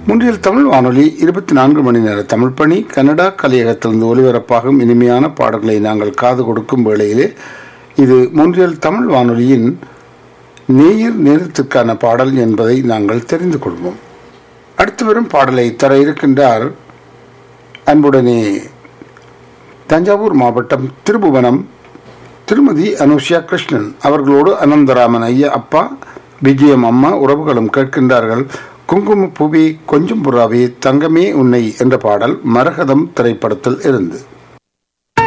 முன்றில் தமிழ் வானொலி இருபத்தி நான்கு மணி நேர தமிழ் பணி கனடா கலையகத்திலிருந்து ஒலிபரப்பாகும் இனிமையான பாடல்களை நாங்கள் காது கொடுக்கும் வேளையிலே இது முன்றில் தமிழ் வானொலியின் நேயர் நேரத்திற்கான பாடல் என்பதை நாங்கள் தெரிந்து கொள்வோம் அடுத்து வரும் பாடலை தர இருக்கின்றார் அன்புடனே தஞ்சாவூர் மாவட்டம் திருபுவனம் திருமதி அனுஷியா கிருஷ்ணன் அவர்களோடு அனந்தராமன் ஐயா அப்பா விஜயம் அம்மா உறவுகளும் கேட்கின்றார்கள் குங்கும புவி கொஞ்சம் புறாவே தங்கமே உன்னை என்ற பாடல் மரகதம் திரைப்படத்தில் இருந்து